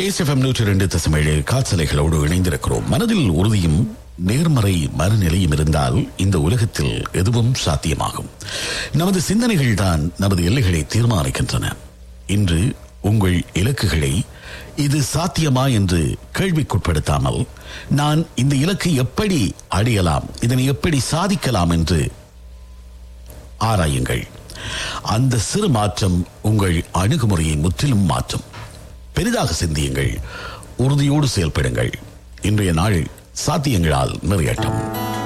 ACFM நூற்றி ரெண்டு தசமேழு காய்ச்சலைகளோடு இணைந்திருக்கிறோம் மனதில் உறுதியும் நேர்மறை மனநிலையும் இருந்தால் இந்த உலகத்தில் எதுவும் சாத்தியமாகும் நமது சிந்தனைகள் தான் நமது எல்லைகளை தீர்மானிக்கின்றன இன்று உங்கள் இலக்குகளை இது சாத்தியமா என்று கேள்விக்குட்படுத்தாமல் நான் இந்த இலக்கை எப்படி அடையலாம் இதனை எப்படி சாதிக்கலாம் என்று ஆராயுங்கள் அந்த சிறு மாற்றம் உங்கள் அணுகுமுறையை முற்றிலும் மாற்றும் பெரிதாக சிந்தியுங்கள் உறுதியோடு செயல்படுங்கள் இன்றைய நாள் சாத்தியங்களால் நிறையட்டும்